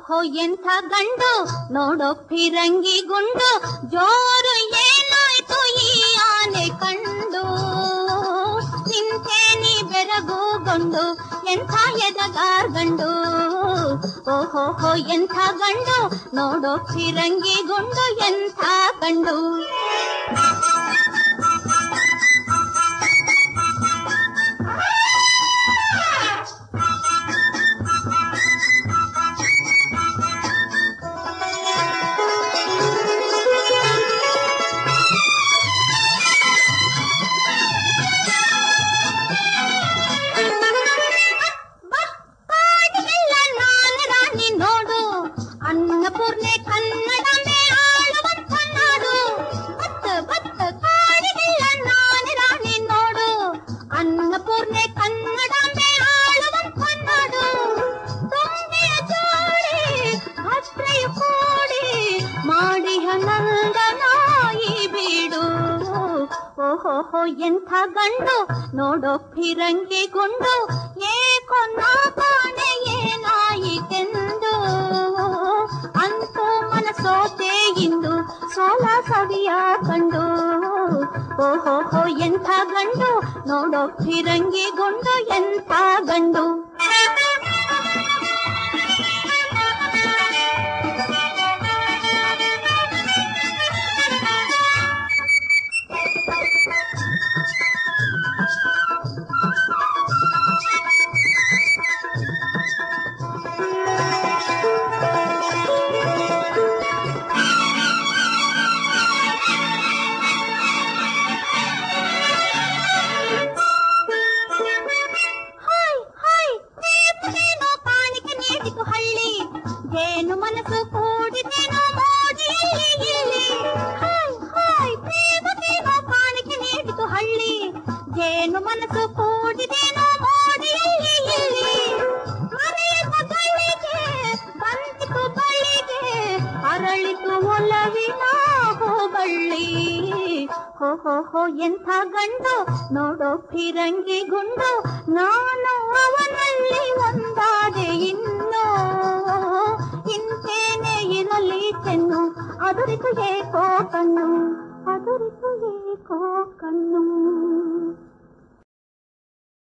ಓಹೋ ಎಂಥ ಗಂಡು ನೋಡೋ ಫಿರಂಗಿ ಗುಂಡು ಜೋರು ಏನಾಯ್ತು ಈ ಆನೆ ಕಂಡು ನಿಂತೇನಿ ಬೆರಗುಗೊಂಡು ಎಂಥ ಎದಗಾರ್ ಗಂಡು ಓಹೋ ಎಂಥ ಗಂಡು ನೋಡೋ ಫಿರಂಗಿ ಗುಂಡು ಎಂಥ ಗಂಡು ಕಾಡಿಗೆಲ್ಲ ನಾನು ರಾಣಿ ನೋಡು ಅನ್ನಪೂರ್ಣೆ ಕನ್ನಡಮೇ ಆಳುವಂತ ನಾಡು ಬತ್ತ ಬತ್ತ ಕಾಡಿಗೆಲ್ಲ ನಾನು ರಾಣಿ ನೋಡು ಅನ್ನಪೂರ್ಣೆ ಕನ್ನಡಮೇ ಆಳುವಂತ ನಾಡು ತುಂಗೆಯ ಜೋಡಿ ಭದ್ರೆಯ ಕೂಡಿ ಮಾಡಿ ನಂದನಾಯಿ ಬೀಡು ಓಹೋ ಎಂಥ ಗಂಡು ನೋಡೋ ಫಿರಂಗಿ ಗುಂಡು ಏಕೋ ನಾ ಕಾಣೆ ಏನಾಯಿತೆಂದು ಅಂತೂ ಮನಸೋತೆ ಇಂದು ಸೋಲ ಸವಿಯ ಕಂಡು ಓಹೋ ಎಂಥ ಗಂಡು ನೋಡೋ ಫಿರಂಗಿ ಗುಂಡು ಎಂಥ ಗಂಡು ಹಾಯ್ ಹಾಯ್ ಪ್ರೇಮದೇನೋ ಕಾಣಿಕೆ ನೀಡಿತು ಹಳ್ಳಿ ಜೇನು ಮನಸ್ಸು ಕೂಡಿದೇನೋ ಮೋಡಿಯಲ್ಲಿ ಇಲ್ಲಿ ಹಾಯ್ ಹಾಯ್ ಪ್ರೇಮದೇನೋ ಕಾಣಿಕೆ ನೀಡಿತು ಹಳ್ಳಿ ಜೇನು ಮನಸ್ಸು ಕೂಡಿದೇನೋ ಮೋಡಿಯಲ್ಲಿ ಇಲ್ಲಿ ಮನೆಯ ಮಗಳಿಗೆ ಬಂದಿತು ಬಳಿಗೆ ಅರಳಿತು ಒಲವಿನ ಹೋಬಳ್ಳಿ ಹೋ ಹೋ ಹೋ ಎಂಥ ಗಂಡು ನೋಡೋ ಫಿರಂಗಿ ಗುಂಡು ನಾನು ಅವನಲ್ಲಿ ಒಂದಾದೆ ಇನ್ನು ಇಂತೇನೆ ಇರಲಿ ಚೆನ್ನು ಅದುರಿತು ಏಕೋ ಕಣ್ಣು